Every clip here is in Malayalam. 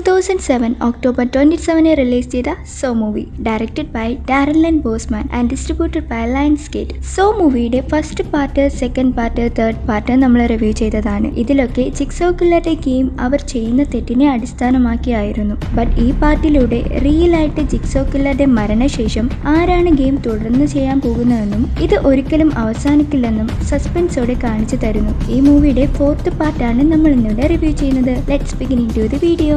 തൗസൻഡ് സെവൻ ഒക്ടോബർ ട്വന്റി സെവനെ റിലീസ് ചെയ്ത so movie directed by Darren Lynn Bousman and distributed by Lionsgate so മൂവിയുടെ first part second part third part നമ്മൾ റിവ്യൂ ചെയ്തതാണ് ഇതിലൊക്കെ ചിക്സോ കില്ലറുടെ ഗെയിം അവർ ചെയ്യുന്ന തെറ്റിനെ അടിസ്ഥാനമാക്കിയായിരുന്നു ബട്ട് ഈ പാർട്ടിലൂടെ റിയൽ ആയിട്ട് ജിക്സോ കില്ലറുടെ മരണശേഷം ആരാണ് ഗെയിം തുടർന്ന് ചെയ്യാൻ പോകുന്നതെന്നും ഇത് ഒരിക്കലും അവസാനിക്കില്ലെന്നും സസ്പെൻസോടെ കാണിച്ചു തരുന്നു ഈ മൂവിയുടെ ഫോർത്ത് പാർട്ടാണ് നമ്മൾ ഇന്നിവിടെ റിവ്യൂ ചെയ്യുന്നത് let's begin to the video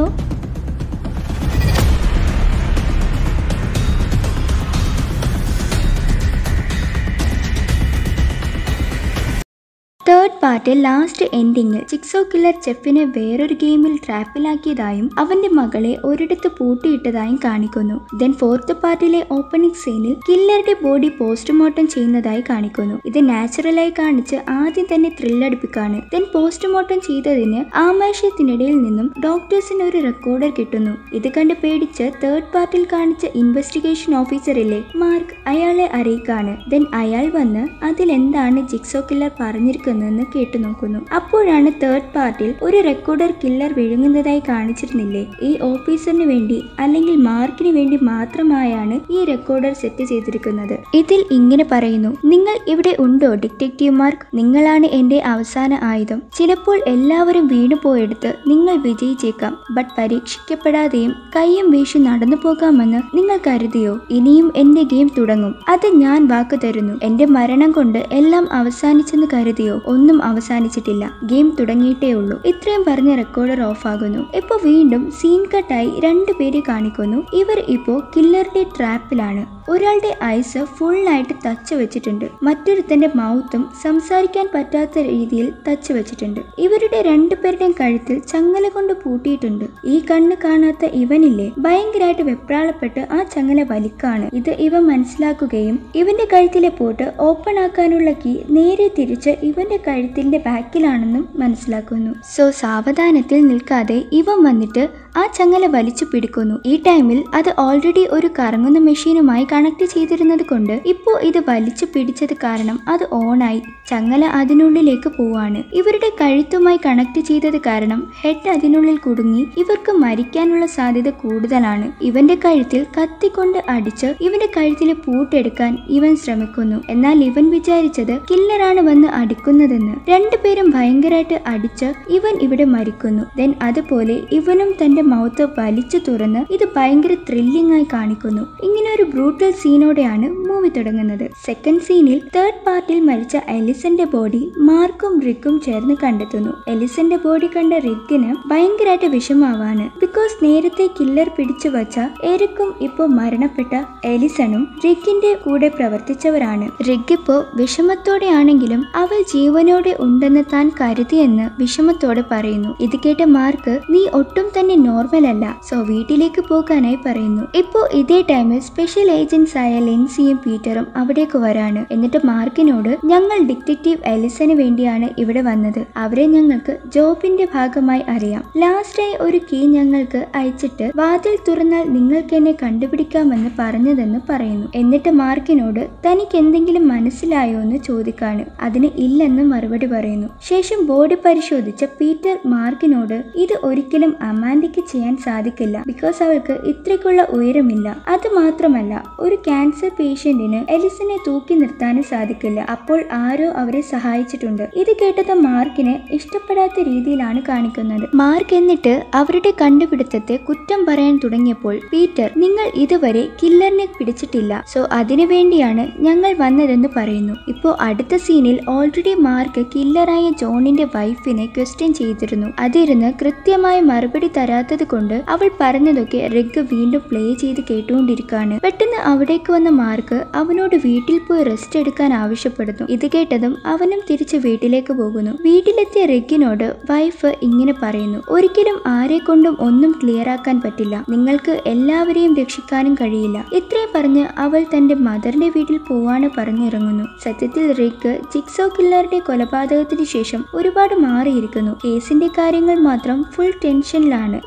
third part last എൻഡിങ്ങിൽ ചിക്സോ കില്ലർ ചെഫിനെ വേറൊരു ഗെയിമിൽ ട്രാപ്പിലാക്കിയതായും അവന്റെ മകളെ ഒരിടത്ത് പൂട്ടിയിട്ടതായും കാണിക്കുന്നു ദെൻ ഫോർത്ത് പാർട്ടിലെ ഓപ്പണിംഗ് സീനിൽ കില്ലറുടെ ബോഡി പോസ്റ്റ്മോർട്ടം ചെയ്യുന്നതായി കാണിക്കുന്നു ഇത് നാച്ചുറലായി കാണിച്ച് ആദ്യം തന്നെ ത്രില്ലടിപ്പിക്കാണ് ദെൻ പോസ്റ്റ്മോർട്ടം ചെയ്തതിന് ആമാശയത്തിനിടയിൽ നിന്നും ഡോക്ടേഴ്സിന് ഒരു റെക്കോർഡർ കിട്ടുന്നു ഇത് കണ്ട് പേടിച്ച് തേർഡ് പാർട്ടിൽ കാണിച്ച ഇൻവെസ്റ്റിഗേഷൻ ഓഫീസറിലെ മാർക്ക് അയാളെ അറിയിക്കാണ് ദെൻ അയാൾ വന്ന് അതിലെന്താണ് ജിക്സോ കില്ലർ പറഞ്ഞിരിക്കുന്നതെന്ന് കേട്ടു നോക്കുന്നു അപ്പോഴാണ് തേർഡ് പാർട്ടിൽ ഒരു റെക്കോർഡർ കില്ലർ വിഴുങ്ങുന്നതായി കാണിച്ചിരുന്നില്ലേ ഈ ഓഫീസറിന് വേണ്ടി അല്ലെങ്കിൽ മാർക്കിന് വേണ്ടി മാത്രമായാണ് ഈ റെക്കോർഡർ സെറ്റ് ചെയ്തിരിക്കുന്നത് ഇതിൽ ഇങ്ങനെ പറയുന്നു നിങ്ങൾ ഇവിടെ ഉണ്ടോ ഡിറ്റക്റ്റീവ് മാർക്ക് നിങ്ങളാണ് എന്റെ അവസാന ആയുധം ചിലപ്പോൾ എല്ലാവരും വീണുപോയെടുത്ത് നിങ്ങൾ വിജയിച്ചേക്കാം ബട്ട് പരീക്ഷിക്കപ്പെടാതെയും കയ്യും വീശി നടന്നു പോകാമെന്ന് നിങ്ങൾ കരുതിയോ ഇനിയും എന്റെ ഗെയിം തുടങ്ങും അത് ഞാൻ വാക്കു തരുന്നു എന്റെ മരണം കൊണ്ട് എല്ലാം അവസാനിച്ചെന്ന് കരുതിയോ ഒന്നും അവസാനിച്ചിട്ടില്ല ഗെയിം തുടങ്ങിയിട്ടേ ഉള്ളൂ ഇത്രയും പറഞ്ഞ് റെക്കോർഡർ ഓഫ് ആകുന്നു ഇപ്പൊ വീണ്ടും സീൻ കട്ടായി രണ്ടുപേരെ കാണിക്കുന്നു ഇവർ ഇപ്പോ കില്ലറുടെ ട്രാപ്പിലാണ് ഒരാളുടെ ഐസ് ഫുൾ ആയിട്ട് തച്ചു വെച്ചിട്ടുണ്ട് മറ്റൊരുത്തന്റെ മൗത്തും സംസാരിക്കാൻ പറ്റാത്ത രീതിയിൽ തച്ചു വെച്ചിട്ടുണ്ട് ഇവരുടെ രണ്ടുപേരുടെയും കഴുത്തിൽ ചങ്ങല കൊണ്ട് പൂട്ടിയിട്ടുണ്ട് ഈ കണ്ണ് കാണാത്ത ഇവനില്ലേ ഭയങ്കരമായിട്ട് വെപ്രാളപ്പെട്ട് ആ ചങ്ങല വലിക്കാണ് ഇത് ഇവ മനസ്സിലാക്കുകയും ഇവന്റെ കഴുത്തിലെ പോട്ട് ഓപ്പൺ ആക്കാനുള്ള കീ നേരെ തിരിച്ച് ഇവന്റെ കഴുത്തിന്റെ ബാക്കിലാണെന്നും മനസ്സിലാക്കുന്നു സോ സാവധാനത്തിൽ നിൽക്കാതെ ഇവൻ വന്നിട്ട് ആ ചങ്ങല വലിച്ചു പിടിക്കുന്നു ഈ ടൈമിൽ അത് ഓൾറെഡി ഒരു കറങ്ങുന്ന മെഷീനുമായി കണക്ട് ചെയ്തിരുന്നത് കൊണ്ട് ഇപ്പോൾ ഇത് വലിച്ചു പിടിച്ചത് കാരണം അത് ഓണായി ചങ്ങല അതിനുള്ളിലേക്ക് പോവാണ് ഇവരുടെ കഴുത്തുമായി കണക്ട് ചെയ്തത് കാരണം ഹെഡ് അതിനുള്ളിൽ കുടുങ്ങി ഇവർക്ക് മരിക്കാനുള്ള സാധ്യത കൂടുതലാണ് ഇവന്റെ കഴുത്തിൽ കത്തിക്കൊണ്ട് അടിച്ച് ഇവന്റെ കഴുത്തിലെ പൂട്ടെടുക്കാൻ ഇവൻ ശ്രമിക്കുന്നു എന്നാൽ ഇവൻ വിചാരിച്ചത് കില്ലറാണ് വന്ന് അടിക്കുന്നതെന്ന് രണ്ടുപേരും ഭയങ്കരമായിട്ട് അടിച്ച് ഇവൻ ഇവിടെ മരിക്കുന്നു ദെൻ അതുപോലെ ഇവനും തന്റെ മൗത്ത് വലിച്ചു തുറന്ന് ഇത് ഭയങ്കര ത്രില്ലിംഗ് ആയി കാണിക്കുന്നു ഇങ്ങനെ ഒരു ബ്രൂട്ടൽ സീനോടെയാണ് മൂവി തുടങ്ങുന്നത് സെക്കൻഡ് സീനിൽ തേർഡ് പാർട്ടിൽ മരിച്ച എലിസന്റെ ബോഡി മാർക്കും റിക്കും ചേർന്ന് കണ്ടെത്തുന്നു എലിസന്റെ ബോഡി കണ്ട റിക്കിന് ഭയങ്കരമായിട്ട് വിഷമാവാണ് ബിക്കോസ് നേരത്തെ കില്ലർ പിടിച്ചു വച്ച എരിക്കും ഇപ്പോ മരണപ്പെട്ട എലിസണും റിക്കിന്റെ കൂടെ പ്രവർത്തിച്ചവരാണ് റിഗ് ഇപ്പോ വിഷമത്തോടെയാണെങ്കിലും അവൾ ജീവനോടെ ഉണ്ടെന്ന് താൻ കരുതിയെന്ന് വിഷമത്തോടെ പറയുന്നു ഇത് കേട്ട മാർക്ക് നീ ഒട്ടും തന്നെ നോർമൽ അല്ല സോ വീട്ടിലേക്ക് പോകാനായി പറയുന്നു ഇപ്പോ ഇതേ ടൈമിൽ സ്പെഷ്യൽ ഏജൻസ് ആയ ലെൻസിയും പീറ്ററും അവിടേക്ക് വരാണ് എന്നിട്ട് മാർക്കിനോട് ഞങ്ങൾ ഡിറ്റക്റ്റീവ് എലിസന് വേണ്ടിയാണ് ഇവിടെ വന്നത് അവരെ ഞങ്ങൾക്ക് ജോബിന്റെ ഭാഗമായി അറിയാം ലാസ്റ്റായി ഒരു കീ ഞങ്ങൾക്ക് അയച്ചിട്ട് വാതിൽ തുറന്നാൽ നിങ്ങൾക്ക് എന്നെ കണ്ടുപിടിക്കാമെന്ന് പറഞ്ഞതെന്ന് പറയുന്നു എന്നിട്ട് മാർക്കിനോട് തനിക്ക് എന്തെങ്കിലും മനസ്സിലായോ എന്ന് ചോദിക്കാണ് അതിന് ഇല്ലെന്ന് മറുപടി പറയുന്നു ശേഷം ബോഡി പരിശോധിച്ച പീറ്റർ മാർക്കിനോട് ഇത് ഒരിക്കലും അമാൻഡയ്ക്ക് ചെയ്യാൻ സാധിക്കില്ല ബിക്കോസ് അവൾക്ക് ഇത്രയ്ക്കുള്ള ഉയരമില്ല അത് മാത്രമല്ല ഒരു ക്യാൻസർ പേഷ്യന്റിന് എലിസിനെ തൂക്കി നിർത്താനും സാധിക്കില്ല അപ്പോൾ ആരോ അവരെ സഹായിച്ചിട്ടുണ്ട് ഇത് കേട്ടത് മാർക്കിന് ഇഷ്ടപ്പെടാത്ത രീതിയിലാണ് കാണിക്കുന്നത് മാർക്ക് എന്നിട്ട് അവരുടെ കണ്ടുപിടുത്തത്തെ കുറ്റം പറയാൻ തുടങ്ങിയപ്പോൾ പീറ്റർ നിങ്ങൾ ഇതുവരെ കില്ലറിനെ പിടിച്ചിട്ടില്ല സോ അതിനു വേണ്ടിയാണ് ഞങ്ങൾ വന്നതെന്ന് പറയുന്നു ഇപ്പോൾ അടുത്ത സീനിൽ ഓൾറെഡി മാർക്ക് കില്ലറായ ജോണിന്റെ വൈഫിനെ ക്വസ്റ്റ്യൻ ചെയ്തിരുന്നു അതിരുന്ന് കൃത്യമായ മറുപടി തരാത്തത് കൊണ്ട് അവൾ പറഞ്ഞതൊക്കെ റിഗ് വീണ്ടും പ്ലേ ചെയ്ത് കേട്ടുകൊണ്ടിരിക്കുകയാണ് പെട്ടെന്ന് അവിടേക്ക് വന്ന മാർക്ക് അവനോട് വീട്ടിൽ പോയി റെസ്റ്റ് എടുക്കാൻ ആവശ്യപ്പെടുന്നു ഇത് കേട്ടതും അവനും തിരിച്ച് വീട്ടിലേക്ക് പോകുന്നു വീട്ടിലെത്തിയ റിഗിനോട് വൈഫ് ഇങ്ങനെ പറയുന്നു ഒരിക്കലും ആരെ കൊണ്ടും ഒന്നും ക്ലിയർ ആക്കാൻ പറ്റില്ല നിങ്ങൾക്ക് എല്ലാവരെയും രക്ഷിക്കാനും കഴിയില്ല ഇത്രയും പറഞ്ഞ് അവൾ തന്റെ മദറിന്റെ വീട്ടിൽ പോവാണ് പറഞ്ഞിറങ്ങുന്നു സത്യത്തിൽ റിഗ് ജിക്സോ കില്ലറുടെ കൊലപാതകത്തിന് ശേഷം ഒരുപാട് മാറിയിരിക്കുന്നു കേസിന്റെ കാര്യങ്ങൾ മാത്രം ഫുൾ ടെൻഷനിലാണ് ഇത്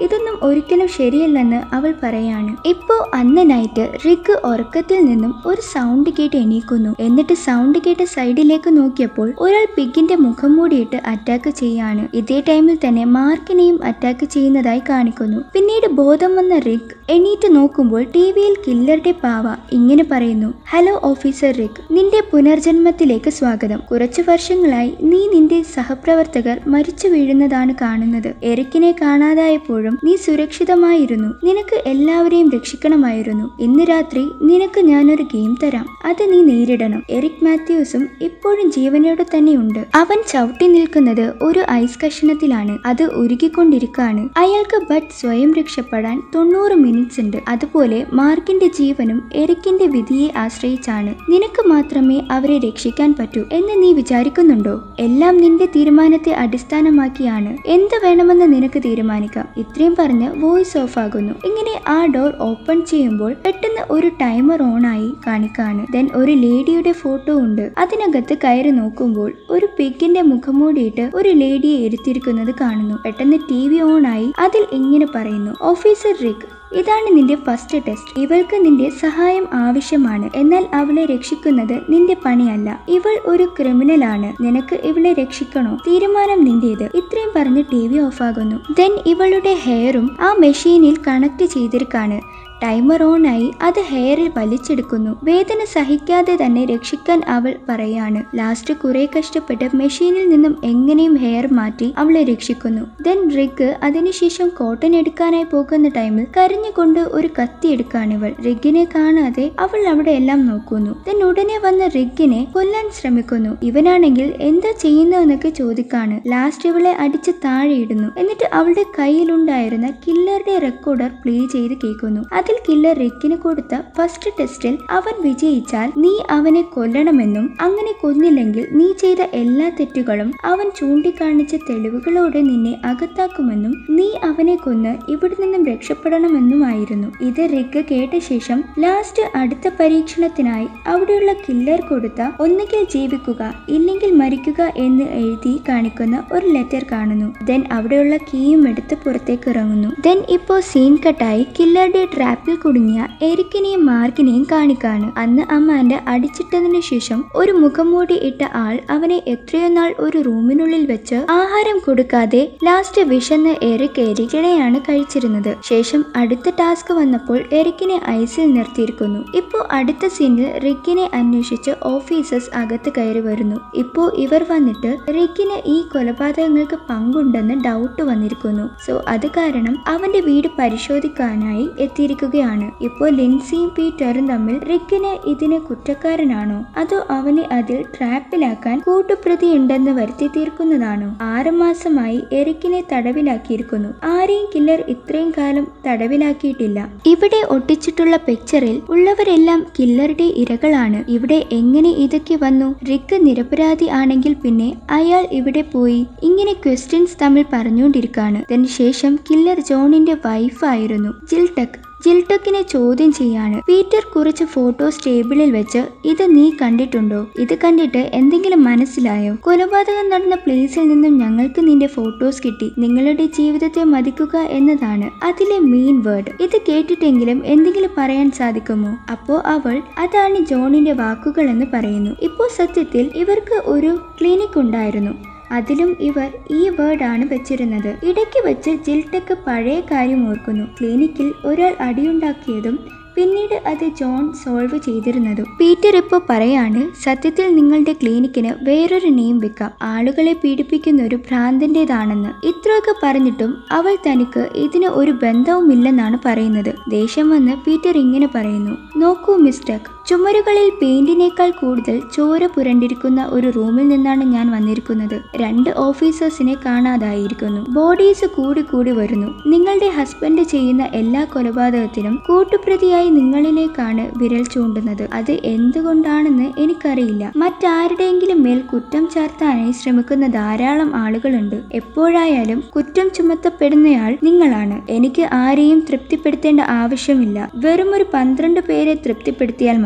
ഇതൊന്നും ഒരിക്കലും ശരിയല്ലെന്ന് അവൾ പറയാണ് ഇപ്പോ അന്ന് നൈറ്റ് റിക്ക് ഉറക്കത്തിൽ നിന്നും ഒരു സൗണ്ട് കേട്ട് എണീക്കുന്നു എന്നിട്ട് സൗണ്ട് കേട്ട സൈഡിലേക്ക് നോക്കിയപ്പോൾ ഒരാൾ പിഗിന്റെ മുഖം മൂടിയിട്ട് അറ്റാക്ക് ചെയ്യാണ് ഇതേ ടൈമിൽ തന്നെ മാർക്കിനെയും അറ്റാക്ക് ചെയ്യുന്നതായി കാണിക്കുന്നു പിന്നീട് ബോധം വന്ന റിക്ക് എണീറ്റ് നോക്കുമ്പോൾ ടി വിയിൽ കില്ലറുടെ പാവ ഇങ്ങനെ പറയുന്നു ഹലോ ഓഫീസർ റിക്ക് നിന്റെ പുനർജന്മത്തിലേക്ക് സ്വാഗതം കുറച്ചു വർഷങ്ങളായി നീ നിന്റെ സഹപ്രവർത്തകർ മരിച്ചു വീഴുന്നതാണ് കാണുന്നത് എറിക്കിനെ കാണാതായപ്പോഴും നീ സുരക്ഷിതമായിരുന്നു നിനക്ക് എല്ലാവരെയും രക്ഷിക്കണമായിരുന്നു ഇന്ന് രാത്രി നിനക്ക് ഞാനൊരു ഗെയിം തരാം അത് നീ നേരിടണം എറിക് മാത്യൂസും ഇപ്പോഴും ജീവനോടെ തന്നെയുണ്ട് അവൻ ചവിട്ടി നിൽക്കുന്നത് ഒരു ഐസ് കഷണത്തിലാണ് അത് ഉരുകിക്കൊണ്ടിരിക്കാണ് അയാൾക്ക് ബട്ട് സ്വയം രക്ഷപ്പെടാൻ തൊണ്ണൂറ് മിനിറ്റ്സ് ഉണ്ട് അതുപോലെ മാർക്കിന്റെ ജീവനും എറിക്കിന്റെ വിധിയെ ആശ്രയിച്ചാണ് നിനക്ക് മാത്രമേ അവരെ രക്ഷിക്കാൻ പറ്റൂ എന്ന് നീ വിചാരിക്കുന്നുണ്ടോ എല്ലാം നിന്റെ തീരുമാനത്തെ അടിസ്ഥാനമാക്കിയാണ് എന്ത് വേണമെന്ന് നിനക്ക് തീരുമാനിക്കാം ഇത്രയും പറഞ്ഞ് വോയിസ് ഓഫ് ആകുന്നു ഇങ്ങനെ ആ ഡോർ ഓപ്പൺ ചെയ്യുമ്പോൾ പെട്ടെന്ന് ഒരു ടൈമർ ഓൺ ആയി കാണിക്കാണ് ദെൻ ഒരു ലേഡിയുടെ ഫോട്ടോ ഉണ്ട് അതിനകത്ത് കയറി നോക്കുമ്പോൾ ഒരു പിഗിന്റെ മുഖം മൂടിയിട്ട് ഒരു ലേഡിയെ ഇരുത്തിയിരിക്കുന്നത് കാണുന്നു പെട്ടെന്ന് ടി വി ഓൺ ആയി അതിൽ ഇങ്ങനെ പറയുന്നു ഓഫീസർ റിക്ക് ഇതാണ് നിന്റെ ഫസ്റ്റ് ടെസ്റ്റ് ഇവൾക്ക് നിന്റെ സഹായം ആവശ്യമാണ് എന്നാൽ അവളെ രക്ഷിക്കുന്നത് നിന്റെ പണിയല്ല ഇവൾ ഒരു ക്രിമിനൽ ആണ് നിനക്ക് ഇവളെ രക്ഷിക്കണോ തീരുമാനം നിന്റേത് ഇത്രയും പറഞ്ഞ് ടി വി ഓഫാകുന്നു ദെൻ ഇവളുടെ ഹെയറും ആ മെഷീനിൽ കണക്ട് ചെയ്തിരിക്കാണ് ടൈമർ ഓൺ ആയി അത് ഹെയറിൽ വലിച്ചെടുക്കുന്നു വേദന സഹിക്കാതെ തന്നെ രക്ഷിക്കാൻ അവൾ പറയാണ് ലാസ്റ്റ് കുറെ കഷ്ടപ്പെട്ട് മെഷീനിൽ നിന്നും എങ്ങനെയും ഹെയർ മാറ്റി അവളെ രക്ഷിക്കുന്നു ദെൻ റിഗ് അതിനുശേഷം കോട്ടൺ എടുക്കാനായി പോകുന്ന ടൈമിൽ കരഞ്ഞുകൊണ്ട് ഒരു കത്തി എടുക്കാണ് ഇവൾ റിഗിനെ കാണാതെ അവൾ അവിടെ എല്ലാം നോക്കുന്നു ദെൻ ഉടനെ വന്ന റിഗിനെ കൊല്ലാൻ ശ്രമിക്കുന്നു ഇവനാണെങ്കിൽ എന്താ ചെയ്യുന്നതെന്നൊക്കെ ചോദിക്കാണ് ലാസ്റ്റ് ഇവളെ അടിച്ച് താഴെയിടുന്നു എന്നിട്ട് അവളുടെ കയ്യിലുണ്ടായിരുന്ന കില്ലറുടെ റെക്കോർഡർ പ്ലേ ചെയ്ത് കേൾക്കുന്നു അതിൽ കില്ലർ റിക്കിന് കൊടുത്ത ഫസ്റ്റ് ടെസ്റ്റിൽ അവൻ വിജയിച്ചാൽ നീ അവനെ കൊല്ലണമെന്നും അങ്ങനെ കൊന്നില്ലെങ്കിൽ നീ ചെയ്ത എല്ലാ തെറ്റുകളും അവൻ ചൂണ്ടിക്കാണിച്ച തെളിവുകളോടെ നിന്നെ അകത്താക്കുമെന്നും നീ അവനെ കൊന്ന് ഇവിടെ നിന്നും രക്ഷപ്പെടണമെന്നുമായിരുന്നു ഇത് റിക്ക് കേട്ട ശേഷം ലാസ്റ്റ് അടുത്ത പരീക്ഷണത്തിനായി അവിടെയുള്ള കില്ലർ കൊടുത്ത ഒന്നുകിൽ ജീവിക്കുക ഇല്ലെങ്കിൽ മരിക്കുക എന്ന് എഴുതി കാണിക്കുന്ന ഒരു ലെറ്റർ കാണുന്നു ദെൻ അവിടെയുള്ള കീയും എടുത്ത് പുറത്തേക്ക് ഇറങ്ങുന്നു ദെൻ ഇപ്പോ സീൻ കട്ടായി കില്ലറുടെ ട്രാപ്പിൽ കുടുങ്ങിയ എരിക്കിനെയും മാർക്കിനെയും കാണിക്കാണ് അന്ന് അമ്മാന്റെ അടിച്ചിട്ടതിനു ശേഷം ഒരു മുഖംമൂടി ഇട്ട ആൾ അവനെ എത്രയോ നാൾ ഒരു റൂമിനുള്ളിൽ വെച്ച് ആഹാരം കൊടുക്കാതെ ലാസ്റ്റ് വിശന്ന് എറിക് എരികിടെയാണ് കഴിച്ചിരുന്നത് ശേഷം അടുത്ത ടാസ്ക് വന്നപ്പോൾ എറിക്കിനെ ഐസിൽ നിർത്തിയിരിക്കുന്നു ഇപ്പോ അടുത്ത സീനിൽ റിക്കിനെ അന്വേഷിച്ച് ഓഫീസേഴ്സ് അകത്ത് കയറി വരുന്നു ഇപ്പോ ഇവർ വന്നിട്ട് റിക്കിന് ഈ കൊലപാതകങ്ങൾക്ക് പങ്കുണ്ടെന്ന് ഡൗട്ട് വന്നിരിക്കുന്നു സോ അത് കാരണം അവന്റെ വീട് പരിശോധിക്കാനായി എത്തിയിരിക്കുകയാണ് ഇപ്പോൾ ലിൻസിയും പീറ്ററും തമ്മിൽ റിക്കിന് ഇതിന് കുറ്റക്കാരനാണോ അതോ അവനെ അതിൽ ട്രാപ്പിലാക്കാൻ കൂട്ടുപ്രതി ഉണ്ടെന്ന് വരുത്തി തീർക്കുന്നതാണോ ആറുമാസമായി എറിക്കിനെ തടവിലാക്കിയിരിക്കുന്നു ആരെയും കില്ലർ ഇത്രയും കാലം തടവിലാക്കിയിട്ടില്ല ഇവിടെ ഒട്ടിച്ചിട്ടുള്ള പിക്ചറിൽ ഉള്ളവരെല്ലാം കില്ലറുടെ ഇരകളാണ് ഇവിടെ എങ്ങനെ ഇതൊക്കെ വന്നു റിക്ക് നിരപരാധി ആണെങ്കിൽ പിന്നെ അയാൾ ഇവിടെ പോയി ഇങ്ങനെ ക്വസ്റ്റ്യൻസ് തമ്മിൽ പറഞ്ഞുകൊണ്ടിരിക്കാണ് ശേഷം കില്ലർ ജോണിന്റെ വൈഫായിരുന്നു ജിൽടെക് ജിൽട്ടക്കിനെ ചോദ്യം ചെയ്യാണ് പീറ്റർ കുറച്ച് ഫോട്ടോസ് ടേബിളിൽ വെച്ച് ഇത് നീ കണ്ടിട്ടുണ്ടോ ഇത് കണ്ടിട്ട് എന്തെങ്കിലും മനസ്സിലായോ കൊലപാതകം നടന്ന പ്ലേസിൽ നിന്നും ഞങ്ങൾക്ക് നിന്റെ ഫോട്ടോസ് കിട്ടി നിങ്ങളുടെ ജീവിതത്തെ മതിക്കുക എന്നതാണ് അതിലെ മെയിൻ വേർഡ് ഇത് കേട്ടിട്ടെങ്കിലും എന്തെങ്കിലും പറയാൻ സാധിക്കുമോ അപ്പോ അവൾ അതാണ് ജോണിന്റെ വാക്കുകൾ എന്ന് പറയുന്നു ഇപ്പോൾ സത്യത്തിൽ ഇവർക്ക് ഒരു ക്ലിനിക് ഉണ്ടായിരുന്നു അതിലും ഇവർ ഈ വേർഡാണ് വെച്ചിരുന്നത് ഇടയ്ക്ക് വെച്ച് ജിൽടെക്ക് പഴയ കാര്യം ഓർക്കുന്നു ക്ലിനിക്കിൽ ഒരാൾ അടിയുണ്ടാക്കിയതും പിന്നീട് അത് ജോൺ സോൾവ് ചെയ്തിരുന്നതും പീറ്റർ ഇപ്പോൾ പറയാണ് സത്യത്തിൽ നിങ്ങളുടെ ക്ലിനിക്കിന് വേറൊരു നെയിം വെക്കാം ആളുകളെ പീഡിപ്പിക്കുന്ന ഒരു ഭ്രാന്തന്റേതാണെന്ന് ഇത്രയൊക്കെ പറഞ്ഞിട്ടും അവൾ തനിക്ക് ഇതിന് ഒരു ബന്ധവുമില്ലെന്നാണ് പറയുന്നത് ദേഷ്യം വന്ന് പീറ്റർ ഇങ്ങനെ പറയുന്നു നോക്കൂ മിസ്റ്റർ ചുമരുകളിൽ പെയിന്റിനേക്കാൾ കൂടുതൽ ചോര പുരണ്ടിരിക്കുന്ന ഒരു റൂമിൽ നിന്നാണ് ഞാൻ വന്നിരിക്കുന്നത് രണ്ട് ഓഫീസേഴ്സിനെ കാണാതായിരിക്കുന്നു ബോഡീസ് കൂടി കൂടി വരുന്നു നിങ്ങളുടെ ഹസ്ബൻഡ് ചെയ്യുന്ന എല്ലാ കൊലപാതകത്തിനും കൂട്ടുപ്രതിയായി നിങ്ങളിലേക്കാണ് വിരൽ ചൂണ്ടുന്നത് അത് എന്തുകൊണ്ടാണെന്ന് എനിക്കറിയില്ല മറ്റാരുടെയെങ്കിലും മേൽ കുറ്റം ചാർത്താനായി ശ്രമിക്കുന്ന ധാരാളം ആളുകളുണ്ട് എപ്പോഴായാലും കുറ്റം ചുമത്തപ്പെടുന്നയാൾ നിങ്ങളാണ് എനിക്ക് ആരെയും തൃപ്തിപ്പെടുത്തേണ്ട ആവശ്യമില്ല വെറും ഒരു പന്ത്രണ്ട് പേരെ തൃപ്തിപ്പെടുത്തിയാൽ മതി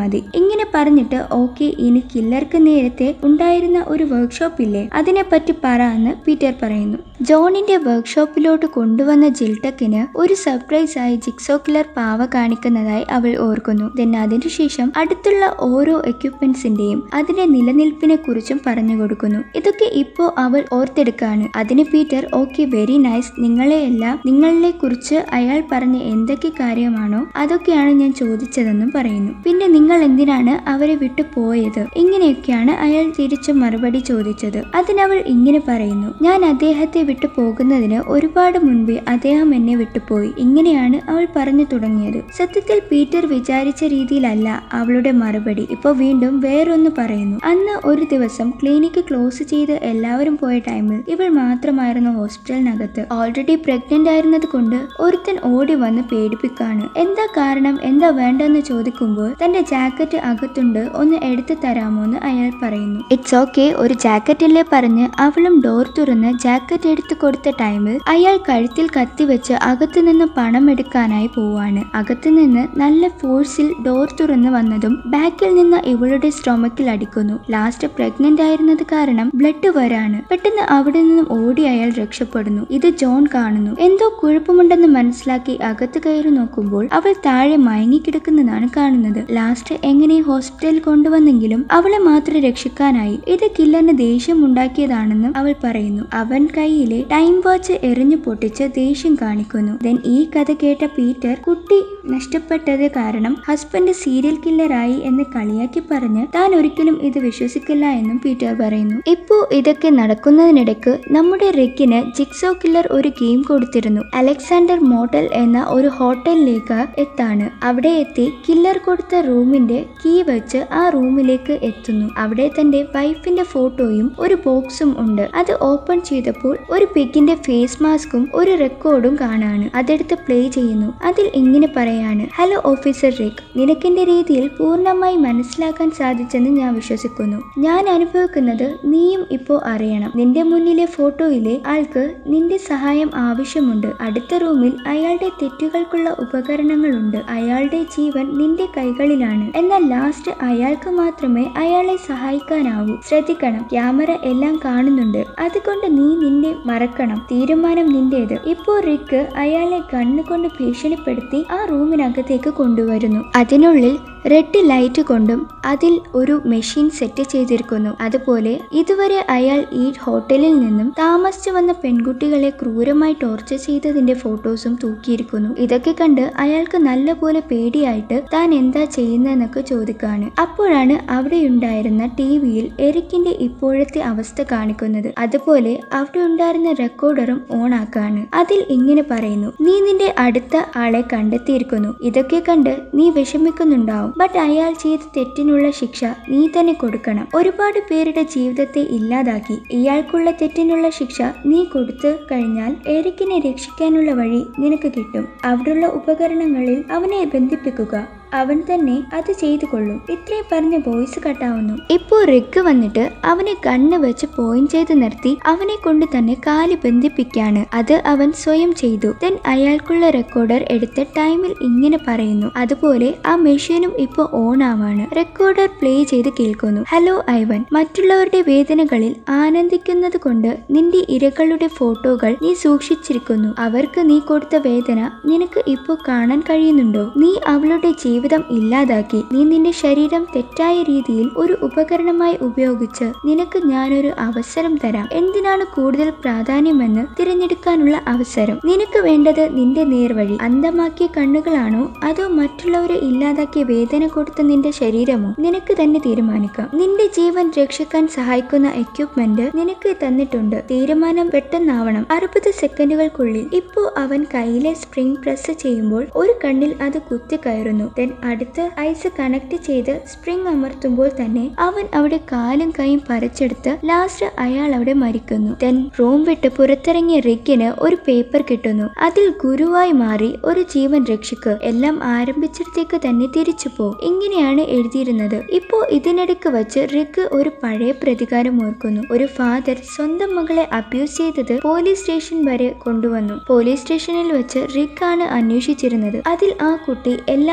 മതി ഇങ്ങനെ പറഞ്ഞിട്ട് ഓക്കെ ഇനി കില്ലർക്ക് നേരത്തെ ഉണ്ടായിരുന്ന ഒരു വർക്ക്ഷോപ്പ് ഇല്ലേ അതിനെപ്പറ്റി പറ എന്ന് പീറ്റർ പറയുന്നു ജോണിന്റെ വർക്ക്ഷോപ്പിലോട്ട് കൊണ്ടുവന്ന ജിൽട്ടക്കിന് ഒരു സർപ്രൈസ് ആയി ജിക്സോ കില്ലർ പാവ കാണിക്കുന്നതായി അവൾ ഓർക്കുന്നു ദെൻ അതിനുശേഷം അടുത്തുള്ള ഓരോ എക്യുപ്മെന്റ്സിന്റെയും അതിന്റെ നിലനിൽപ്പിനെ കുറിച്ചും പറഞ്ഞു കൊടുക്കുന്നു ഇതൊക്കെ ഇപ്പോ അവൾ ഓർത്തെടുക്കാണ് അതിന് പീറ്റർ ഓക്കെ വെരി നൈസ് നിങ്ങളെയെല്ലാം നിങ്ങളെ കുറിച്ച് അയാൾ പറഞ്ഞ എന്തൊക്കെ കാര്യമാണോ അതൊക്കെയാണ് ഞാൻ ചോദിച്ചതെന്നും പറയുന്നു പിന്നെ നിങ്ങൾ എന്തിനാണ് അവരെ വിട്ടു പോയത് ഇങ്ങനെയൊക്കെയാണ് അയാൾ തിരിച്ചു മറുപടി ചോദിച്ചത് അതിനവൾ ഇങ്ങനെ പറയുന്നു ഞാൻ അദ്ദേഹത്തെ വിട്ടു പോകുന്നതിന് ഒരുപാട് മുൻപേ അദ്ദേഹം എന്നെ വിട്ടുപോയി ഇങ്ങനെയാണ് അവൾ പറഞ്ഞു തുടങ്ങിയത് സത്യത്തിൽ പീറ്റർ വിചാരിച്ച രീതിയിലല്ല അവളുടെ മറുപടി ഇപ്പൊ വീണ്ടും വേറൊന്ന് പറയുന്നു അന്ന് ഒരു ദിവസം ക്ലിനിക്ക് ക്ലോസ് ചെയ്ത് എല്ലാവരും പോയ ടൈമിൽ ഇവൾ മാത്രമായിരുന്നു ഹോസ്പിറ്റലിനകത്ത് ഓൾറെഡി പ്രഗ്നന്റ് ആയിരുന്നത് കൊണ്ട് ഒരുത്തൻ ഓടി വന്ന് പേടിപ്പിക്കാണ് എന്താ കാരണം എന്താ വേണ്ടെന്ന് ചോദിക്കുമ്പോൾ തന്റെ ജാക്കറ്റ് അകത്തുണ്ട് ഒന്ന് എടുത്തു തരാമോ എന്ന് അയാൾ പറയുന്നു ഇറ്റ്സ് ഓക്കെ ഒരു ജാക്കറ്റ് അല്ലേ പറഞ്ഞ് അവളും ഡോർ തുറന്ന് ജാക്കറ്റ് എടുത്തു കൊടുത്ത ടൈമിൽ അയാൾ കഴുത്തിൽ കത്തിവെച്ച് അകത്തു നിന്ന് പണം എടുക്കാനായി പോവാണ് അകത്തു നിന്ന് നല്ല ഫോഴ്സിൽ ഡോർ തുറന്ന് വന്നതും ബാക്കിൽ നിന്ന് ഇവളുടെ സ്tomachൽ അടിക്കുന്നു ലാസ്റ്റ് പ്രഗ്നന്റ് ആയിരുന്നത് കാരണം ബ്ലഡ് വരാണ് പെട്ടെന്ന് അവിടെ നിന്നും ഓടി അയാൾ രക്ഷപ്പെടുന്നു ഇത് ജോൺ കാണുന്നു എന്തോ കുഴപ്പമുണ്ടെന്ന് മനസ്സിലാക്കി അകത്ത് കയറി നോക്കുമ്പോൾ അവൾ താഴെ മയങ്ങിക്കിടക്കുന്നതാണ് കാണുന്നത് ലാസ്റ്റ് എങ്ങനെ ഹോസ്പിറ്റലിൽ കൊണ്ടുവന്നെങ്കിലും അവളെ മാത്രം രക്ഷിക്കാനായി ഇത് കില്ലറിന് ദേഷ്യം ഉണ്ടാക്കിയതാണെന്നും അവൾ പറയുന്നു അവൻ കയ്യിലെ ടൈം വാച്ച് എറിഞ്ഞു പൊട്ടിച്ച് ദേഷ്യം കാണിക്കുന്നു ദെൻ ഈ കഥ കേട്ട പീറ്റർ കുട്ടി നഷ്ടപ്പെട്ടത് കാരണം ഹസ്ബൻഡ് സീരിയൽ കില്ലറായി എന്ന് കളിയാക്കി പറഞ്ഞ് താൻ ഒരിക്കലും ഇത് വിശ്വസിക്കില്ല എന്നും പീറ്റർ പറയുന്നു ഇപ്പോ ഇതൊക്കെ നടക്കുന്നതിനിടയ്ക്ക് നമ്മുടെ റിക്കിന് ജിക്സോ കില്ലർ ഒരു ഗെയിം കൊടുത്തിരുന്നു അലക്സാണ്ടർ മോട്ടൽ എന്ന ഒരു ഹോട്ടലിലേക്ക് എത്താണ് അവിടെ എത്തി കില്ലർ കൊടുത്ത റൂമിന്റെ കീ വെച്ച് ആ റൂമിലേക്ക് എത്തുന്നു അവിടെ തന്റെ വൈഫിന്റെ ഫോട്ടോയും ഒരു ബോക്സും ഉണ്ട് അത് ഓപ്പൺ ചെയ്തപ്പോൾ ഒരു പിഗിന്റെ ഫേസ് മാസ്കും ഒരു റെക്കോർഡും കാണാണ് അതെടുത്ത് പ്ലേ ചെയ്യുന്നു അതിൽ ഇങ്ങനെ പറയാണ് ഹലോ ഓഫീസർ റിക് നിനക്കെന്റെ രീതിയിൽ പൂർണ്ണമായി മനസ്സിലാക്കാൻ സാധിച്ചെന്ന് ഞാൻ വിശ്വസിക്കുന്നു ഞാൻ അനുഭവിക്കുന്നത് നീയും ഇപ്പോ അറിയണം നിന്റെ മുന്നിലെ ഫോട്ടോയിലെ ആൾക്ക് നിന്റെ സഹായം ആവശ്യമുണ്ട് അടുത്ത റൂമിൽ അയാളുടെ തെറ്റുകൾക്കുള്ള ഉപകരണങ്ങളുണ്ട് അയാളുടെ ജീവൻ നിന്റെ കൈകളിലാണ് എന്നാൽ ലാസ്റ്റ് അയാൾക്ക് മാത്രമേ അയാളെ സഹായിക്കാനാവൂ ശ്രദ്ധിക്കണം ക്യാമറ എല്ലാം കാണുന്നുണ്ട് അതുകൊണ്ട് നീ നിന്നെ മറക്കണം തീരുമാനം നിന്റേത് ഇപ്പോ റിക്ക് അയാളെ കണ്ണുകൊണ്ട് ഭീഷണിപ്പെടുത്തി ആ റൂമിനകത്തേക്ക് കൊണ്ടുവരുന്നു അതിനുള്ളിൽ റെഡ് ലൈറ്റ് കൊണ്ടും അതിൽ ഒരു മെഷീൻ സെറ്റ് ചെയ്തിരിക്കുന്നു അതുപോലെ ഇതുവരെ അയാൾ ഈ ഹോട്ടലിൽ നിന്നും താമസിച്ചു വന്ന പെൺകുട്ടികളെ ക്രൂരമായി ടോർച്ചർ ചെയ്തതിന്റെ ഫോട്ടോസും തൂക്കിയിരിക്കുന്നു ഇതൊക്കെ കണ്ട് അയാൾക്ക് നല്ലപോലെ പേടിയായിട്ട് താൻ എന്താ ചെയ്യുന്നതെന്നൊക്കെ ചോദിക്കാണ് അപ്പോഴാണ് അവിടെ ഉണ്ടായിരുന്ന ടി വിയിൽ എറിക്കിന്റെ ഇപ്പോഴത്തെ അവസ്ഥ കാണിക്കുന്നത് അതുപോലെ അവിടെ ഉണ്ടായിരുന്ന റെക്കോർഡറും ഓൺ ആക്കാണ് അതിൽ ഇങ്ങനെ പറയുന്നു നീ നിന്റെ അടുത്ത ആളെ കണ്ടെത്തിയിരിക്കുന്നു ഇതൊക്കെ കണ്ട് നീ വിഷമിക്കുന്നുണ്ടാവും ബട്ട് അയാൾ ചെയ്ത തെറ്റിനുള്ള ശിക്ഷ നീ തന്നെ കൊടുക്കണം ഒരുപാട് പേരുടെ ജീവിതത്തെ ഇല്ലാതാക്കി ഇയാൾക്കുള്ള തെറ്റിനുള്ള ശിക്ഷ നീ കൊടുത്തു കഴിഞ്ഞാൽ എറിക്കിനെ രക്ഷിക്കാനുള്ള വഴി നിനക്ക് കിട്ടും അവിടുള്ള ഉപകരണങ്ങളിൽ അവനെ ബന്ധിപ്പിക്കുക അവൻ തന്നെ അത് ചെയ്തു കൊള്ളും ഇത്രയും പറഞ്ഞ വോയിസ് കട്ടാവുന്നു ഇപ്പോ റിക്ക് വന്നിട്ട് അവനെ കണ്ണ് വെച്ച് പോയിന്റ് ചെയ്ത് നിർത്തി അവനെ കൊണ്ട് തന്നെ കാല് ബന്ധിപ്പിക്കാണ് അത് അവൻ സ്വയം ചെയ്തു ദെൻ അയാൾക്കുള്ള റെക്കോർഡർ എടുത്ത് ടൈമിൽ ഇങ്ങനെ പറയുന്നു അതുപോലെ ആ മെഷീനും ഇപ്പൊ ഓൺ ആവാണ് റെക്കോർഡർ പ്ലേ ചെയ്ത് കേൾക്കുന്നു ഹലോ ഐവൻ മറ്റുള്ളവരുടെ വേദനകളിൽ ആനന്ദിക്കുന്നത് കൊണ്ട് നിന്റെ ഇരകളുടെ ഫോട്ടോകൾ നീ സൂക്ഷിച്ചിരിക്കുന്നു അവർക്ക് നീ കൊടുത്ത വേദന നിനക്ക് ഇപ്പോ കാണാൻ കഴിയുന്നുണ്ടോ നീ അവളുടെ ജീവിതം ഇല്ലാതാക്കി നീ നിന്റെ ശരീരം തെറ്റായ രീതിയിൽ ഒരു ഉപകരണമായി ഉപയോഗിച്ച് നിനക്ക് ഞാനൊരു അവസരം തരാം എന്തിനാണ് കൂടുതൽ പ്രാധാന്യമെന്ന് തിരഞ്ഞെടുക്കാനുള്ള അവസരം നിനക്ക് വേണ്ടത് നിന്റെ നേർവഴി അന്ധമാക്കിയ കണ്ണുകളാണോ അതോ മറ്റുള്ളവരെ ഇല്ലാതാക്കിയ വേദന കൊടുത്ത നിന്റെ ശരീരമോ നിനക്ക് തന്നെ തീരുമാനിക്കാം നിന്റെ ജീവൻ രക്ഷിക്കാൻ സഹായിക്കുന്ന എക്യുപ്മെന്റ് നിനക്ക് തന്നിട്ടുണ്ട് തീരുമാനം പെട്ടെന്നാവണം അറുപത് സെക്കൻഡുകൾക്കുള്ളിൽ ഇപ്പോ അവൻ കയ്യിലെ സ്പ്രിംഗ് പ്രസ് ചെയ്യുമ്പോൾ ഒരു കണ്ണിൽ അത് കുത്തിക്കയറുന്നു ദെൻ അടുത്ത് ഐസ് കണക്ട് ചെയ്ത് സ്പ്രിംഗ് അമർത്തുമ്പോൾ തന്നെ അവൻ അവിടെ കാലും കൈയും പറിച്ചെടുത്ത് ലാസ്റ്റ് അയാൾ അവിടെ മരിക്കുന്നു ദെൻ റൂം വിട്ട് പുറത്തിറങ്ങിയ റിക്കിന് ഒരു പേപ്പർ കിട്ടുന്നു അതിൽ ഗുരുവായി മാറി ഒരു ജീവൻ രക്ഷിക്ക് എല്ലാം ആരംഭിച്ചിടത്തേക്ക് തന്നെ തിരിച്ചു പോ ഇങ്ങനെയാണ് എഴുതിയിരുന്നത് ഇപ്പോ ഇതിനിടയ്ക്ക് വച്ച് റിക്ക് ഒരു പഴയ പ്രതികാരം ഓർക്കുന്നു ഒരു ഫാദർ സ്വന്തം മകളെ അബ്യൂസ് ചെയ്തത് പോലീസ് സ്റ്റേഷൻ വരെ കൊണ്ടുവന്നു പോലീസ് സ്റ്റേഷനിൽ വെച്ച് റിക്ക് ആണ് അന്വേഷിച്ചിരുന്നത് അതിൽ ആ കുട്ടി എല്ലാം അയാൾ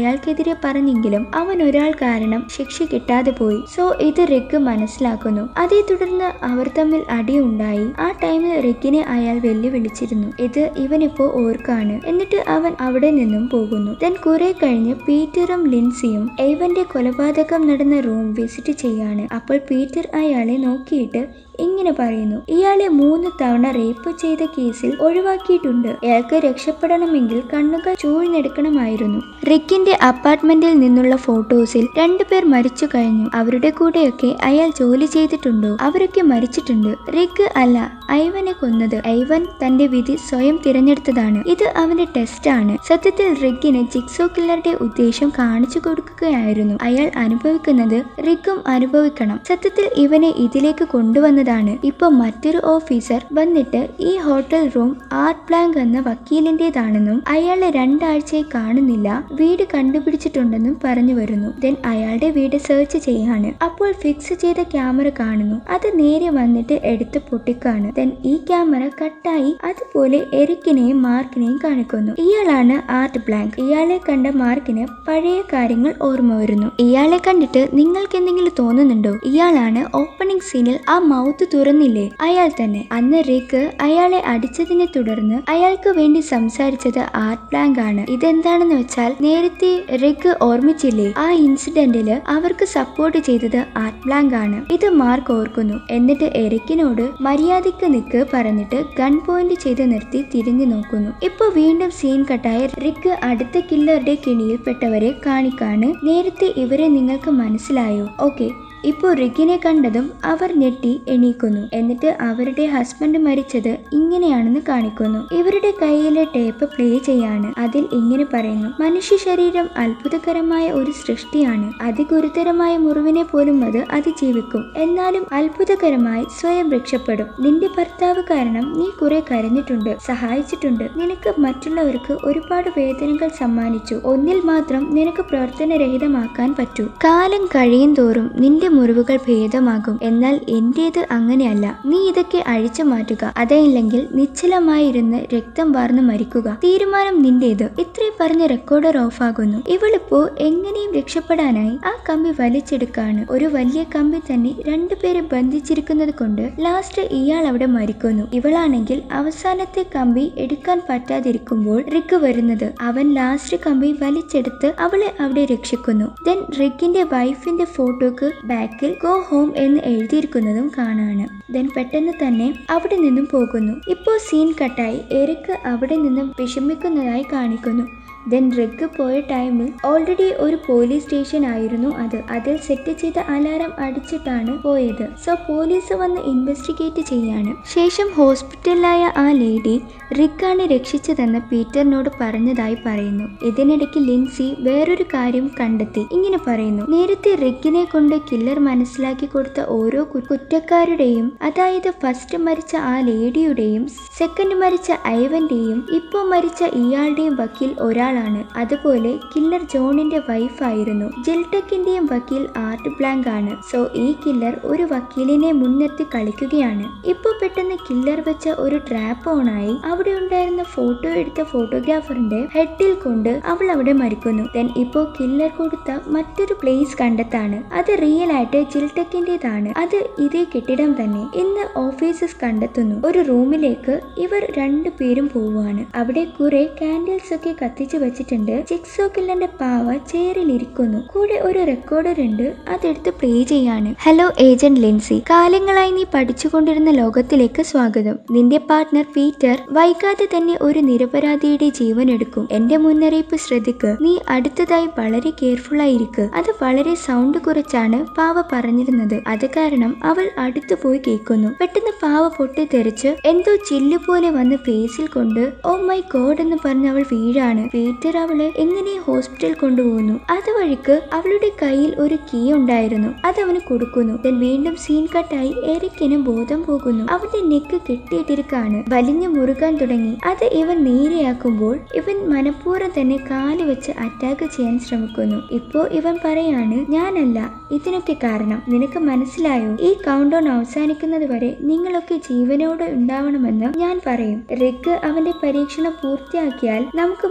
അയാൾക്കെതിരെ പറഞ്ഞെങ്കിലും അവൻ ഒരാൾ കാരണം ശിക്ഷ കിട്ടാതെ പോയി സോ ഇത് റിഗ് മനസ്സിലാക്കുന്നു അതേ തുടർന്ന് അവർ തമ്മിൽ അടിയുണ്ടായി ആ ടൈമിൽ റിഗിനെ അയാൾ വെല്ലുവിളിച്ചിരുന്നു ഇത് ഇവനിപ്പോ ഓർക്കാണ് എന്നിട്ട് അവൻ അവിടെ നിന്നും പോകുന്നു ദെൻ കുറെ കഴിഞ്ഞ് പീറ്ററും ലിൻസിയും എവന്റെ കൊലപാതകം നടന്ന റൂം വിസിറ്റ് ചെയ്യാണ് അപ്പോൾ പീറ്റർ അയാളെ നോക്കിയിട്ട് ഇങ്ങനെ പറയുന്നു ഇയാളെ മൂന്ന് തവണ റേപ്പ് ചെയ്ത കേസിൽ ഒഴിവാക്കിയിട്ടുണ്ട് അയാൾക്ക് രക്ഷപ്പെടണമെങ്കിൽ കണ്ണുകൾ ചൂഴ്ന്നെടുക്കണമായിരുന്നു റിക്കിന്റെ അപ്പാർട്ട്മെന്റിൽ നിന്നുള്ള ഫോട്ടോസിൽ രണ്ടുപേർ മരിച്ചു കഴിഞ്ഞു അവരുടെ കൂടെയൊക്കെ അയാൾ ജോലി ചെയ്തിട്ടുണ്ടോ അവരൊക്കെ മരിച്ചിട്ടുണ്ട് റിക്ക് അല്ല ഐവനെ കൊന്നത് ഐവൻ തന്റെ വിധി സ്വയം തിരഞ്ഞെടുത്തതാണ് ഇത് അവന്റെ ടെസ്റ്റ് ആണ് സത്യത്തിൽ റിക്കിന് ജിക്സോ കില്ലറുടെ ഉദ്ദേശം കാണിച്ചു കൊടുക്കുകയായിരുന്നു അയാൾ അനുഭവിക്കുന്നത് റിക്കും അനുഭവിക്കണം സത്യത്തിൽ ഇവനെ ഇതിലേക്ക് കൊണ്ടുവന്നതാണ് ഇപ്പൊ മറ്റൊരു ഓഫീസർ വന്നിട്ട് ഈ ഹോട്ടൽ റൂം ആർട്ട് പ്ലാങ്ക് എന്ന വക്കീലിന്റേതാണെന്നും അയാളെ രണ്ടാഴ്ചയായി കാണുന്നില്ല വീട് കണ്ടുപിടിച്ചിട്ടുണ്ടെന്നും പറഞ്ഞു വരുന്നു ദെൻ അയാളുടെ വീട് സെർച്ച് ചെയ്യാണ് അപ്പോൾ ഫിക്സ് ചെയ്ത ക്യാമറ കാണുന്നു അത് നേരെ വന്നിട്ട് എടുത്ത് പൊട്ടിക്കാണ് ദെൻ ഈ ക്യാമറ കട്ടായി അതുപോലെ എരിക്കിനെയും മാർക്കിനെയും കാണിക്കുന്നു ഇയാളാണ് ആർട്ട് ബ്ലാങ്ക് ഇയാളെ കണ്ട മാർക്കിന് പഴയ കാര്യങ്ങൾ ഓർമ്മ വരുന്നു ഇയാളെ കണ്ടിട്ട് നിങ്ങൾക്ക് എന്തെങ്കിലും തോന്നുന്നുണ്ടോ ഇയാളാണ് ഓപ്പണിംഗ് സീനിൽ ആ മൗത്ത് തുറന്നില്ലേ അയാൾ തന്നെ അന്ന് റിക്ക് അയാളെ അടിച്ചതിനെ തുടർന്ന് അയാൾക്ക് വേണ്ടി സംസാരിച്ചത് ആർട്ട് ബ്ലാങ്ക് ആണ് ഇതെന്താണെന്ന് വെച്ചാൽ നേരത്തെ റിക്ക് ഓർമ്മിച്ചില്ലേ ആ ഇൻസിഡന്റില് അവർക്ക് സപ്പോർട്ട് ചെയ്തത് ആർട്ട് ബ്ലാങ്ക് ആണ് ഇത് മാർക്ക് ഓർക്കുന്നു എന്നിട്ട് എറിക്കിനോട് മര്യാദയ്ക്ക് നിക്ക് പറഞ്ഞിട്ട് ഗൺ പോയിന്റ് ചെയ്ത് നിർത്തി തിരിഞ്ഞു നോക്കുന്നു ഇപ്പൊ വീണ്ടും സീൻ കട്ടായ റിക്ക് അടുത്ത കില്ലറുടെ കിണിയിൽപ്പെട്ടവരെ കാണിക്കാണ് നേരത്തെ ഇവരെ നിങ്ങൾക്ക് മനസ്സിലായോ ഓക്കെ ഇപ്പോൾ റിക്കിനെ കണ്ടതും അവർ ഞെട്ടി എണീക്കുന്നു എന്നിട്ട് അവരുടെ ഹസ്ബൻഡ് മരിച്ചത് ഇങ്ങനെയാണെന്ന് കാണിക്കുന്നു ഇവരുടെ കയ്യിലെ ടേപ്പ് പ്ലേ ചെയ്യാണ് അതിൽ ഇങ്ങനെ പറയുന്നു മനുഷ്യ ശരീരം അത്ഭുതകരമായ ഒരു സൃഷ്ടിയാണ് അതിഗുരുതരമായ മുറിവിനെ പോലും അത് അതിജീവിക്കും എന്നാലും അത്ഭുതകരമായി സ്വയം രക്ഷപ്പെടും നിന്റെ ഭർത്താവ് കാരണം നീ കുറെ കരഞ്ഞിട്ടുണ്ട് സഹായിച്ചിട്ടുണ്ട് നിനക്ക് മറ്റുള്ളവർക്ക് ഒരുപാട് വേദനകൾ സമ്മാനിച്ചു ഒന്നിൽ മാത്രം നിനക്ക് പ്രവർത്തനരഹിതമാക്കാൻ പറ്റൂ കാലം കഴിയും തോറും നിന്റെ മുറിവുകൾ ഭേദമാകും എന്നാൽ എന്റേത് അങ്ങനെയല്ല നീ ഇതൊക്കെ അഴിച്ചു മാറ്റുക അതല്ലെങ്കിൽ നിശ്ചലമായിരുന്ന് രക്തം വാർന്ന് മരിക്കുക തീരുമാനം നിന്റേത് ഇത്രയും പറഞ്ഞ് റെക്കോർഡർ ഓഫാകുന്നു ഇവളിപ്പോ എങ്ങനെയും രക്ഷപ്പെടാനായി ആ കമ്പി വലിച്ചെടുക്കാണ് ഒരു വലിയ കമ്പി തന്നെ രണ്ടുപേരെ ബന്ധിച്ചിരിക്കുന്നത് കൊണ്ട് ലാസ്റ്റ് ഇയാൾ അവിടെ മരിക്കുന്നു ഇവളാണെങ്കിൽ അവസാനത്തെ കമ്പി എടുക്കാൻ പറ്റാതിരിക്കുമ്പോൾ റിക്ക് വരുന്നത് അവൻ ലാസ്റ്റ് കമ്പി വലിച്ചെടുത്ത് അവളെ അവിടെ രക്ഷിക്കുന്നു ദെൻ റിക്കിന്റെ വൈഫിന്റെ ഫോട്ടോക്ക് ബാക്കിൽ ഗോ ഹോം എന്ന് എഴുതിയിരിക്കുന്നതും കാണാണ് ദെൻ പെട്ടെന്ന് തന്നെ അവിടെ നിന്നും പോകുന്നു ഇപ്പോൾ സീൻ കട്ടായി എറിക്ക് അവിടെ നിന്നും വിഷമിക്കുന്നതായി കാണിക്കുന്നു ദെൻ റിക്ക് പോയ ടൈമിൽ ഓൾറെഡി ഒരു പോലീസ് സ്റ്റേഷൻ ആയിരുന്നു അത് അതിൽ സെറ്റ് ചെയ്ത അലാറം അടിച്ചിട്ടാണ് പോയത് സോ പോലീസ് വന്ന് ഇൻവെസ്റ്റിഗേറ്റ് ചെയ്യാണ് ശേഷം ഹോസ്പിറ്റലിലായ ആ ലേഡി റിക്കാണ് രക്ഷിച്ചതെന്ന് പീറ്ററിനോട് പറഞ്ഞതായി പറയുന്നു ഇതിനിടയ്ക്ക് ലിൻസി വേറൊരു കാര്യം കണ്ടെത്തി ഇങ്ങനെ പറയുന്നു നേരത്തെ റിക്കിനെ കൊണ്ട് കില്ലർ മനസ്സിലാക്കി കൊടുത്ത ഓരോ കു- കുറ്റക്കാരുടെയും അതായത് ഫസ്റ്റ് മരിച്ച ആ ലേഡിയുടെയും സെക്കൻഡ് മരിച്ച ഐവന്റെയും ഇപ്പോൾ മരിച്ച ഇയാളുടെയും വക്കീൽ ഒരാളാണ് അതുപോലെ കില്ലർ ജോണിന്റെ വൈഫായിരുന്നു ജിൽടെക്കിന്റെയും വക്കീൽ ആർട്ട് ബ്ലാങ്ക് ആണ് സോ ഈ കില്ലർ ഒരു വക്കീലിനെ മുൻനിർത്തി കളിക്കുകയാണ് ഇപ്പോൾ പെട്ടെന്ന് കില്ലർ വെച്ച ഒരു ട്രാപ്പ് ഓണായി അവിടെ ഉണ്ടായിരുന്ന ഫോട്ടോ എടുത്ത ഫോട്ടോഗ്രാഫറിന്റെ ഹെഡിൽ കൊണ്ട് അവൾ അവിടെ മരിക്കുന്നു ദെൻ ഇപ്പോൾ കില്ലർ കൊടുത്ത മറ്റൊരു പ്ലേസ് കണ്ടെത്താണ് അത് റിയൽ ആയിട്ട് ജിൽടെക്കിന്റേതാണ് അത് ഇതേ കെട്ടിടം തന്നെ ഇന്ന് ഓഫീസസ് കണ്ടെത്തുന്നു ഒരു റൂമിലേക്ക് ഇവർ രണ്ടുപേരും പോവുകയാണ് അവിടെ കുറെ കാൻഡിൽസ് ഒക്കെ കത്തിച്ചു വെച്ചിട്ടുണ്ട് ചിക്സോ കില്ലന്റെ പാവ ചെയറിൽ ഇരിക്കുന്നു കൂടെ ഒരു റെക്കോർഡർ ഉണ്ട് അതെടുത്ത് പ്ലേ ചെയ്യാണ് ഹലോ ഏജന്റ് ലിൻസി കാലങ്ങളായി നീ പഠിച്ചുകൊണ്ടിരുന്ന ലോകത്തിലേക്ക് സ്വാഗതം നിന്റെ പാർട്ട്ണർ പീറ്റർ വൈകാതെ തന്നെ ഒരു നിരപരാധിയുടെ ജീവൻ എടുക്കും എന്റെ മുന്നറിയിപ്പ് ശ്രദ്ധിക്ക് നീ അടുത്തതായി വളരെ കെയർഫുൾ ആയിരിക്ക് അത് വളരെ സൗണ്ട് കുറച്ചാണ് പാവ പറഞ്ഞിരുന്നത് അത് കാരണം അവൾ അടുത്തു പോയി കേൾക്കുന്നു പെട്ടെന്ന് പാവ പൊട്ടിത്തെറിച്ച് എന്തോ ചില്ല് പോലെ വന്ന് ഫേസിൽ കൊണ്ട് ഓ മൈ ഗോഡ് എന്ന് പറഞ്ഞ് അവൾ വീഴാണ് പീറ്റർ അവളെ എങ്ങനെ ഹോസ്പിറ്റൽ കൊണ്ടുപോകുന്നു അതുവഴിക്ക് അവളുടെ കയ്യിൽ ഒരു കീ ഉണ്ടായിരുന്നു അത് അവന് കൊടുക്കുന്നു Then വീണ്ടും സീൻ കട്ടായി എറിക്കിന് ബോധം പോകുന്നു അവന്റെ നെക്ക് കെട്ടിയിട്ടിരിക്കാണ് വലിഞ്ഞു മുറുകാൻ തുടങ്ങി അത് ഇവൻ നേരെയാക്കുമ്പോൾ ഇവൻ മനഃപൂർവ്വം തന്നെ കാല് വെച്ച് അറ്റാക്ക് ചെയ്യാൻ ശ്രമിക്കുന്നു ഇപ്പോ ഇവൻ പറയാണ് ഞാനല്ല ഇതിനൊക്കെ കാരണം നിനക്ക് മനസ്സിലായോ ഈ കൗണ്ട് ഡൗൺ അവസാനിക്കുന്നത് വരെ നിങ്ങളൊക്കെ ജീവനോടെ ഉണ്ടാവണമെന്ന് ഞാൻ പറയും റിക്ക് അവന്റെ പരീക്ഷണം പൂർത്തിയാക്കിയാൽ നമുക്ക് മൂന്ന് പേർ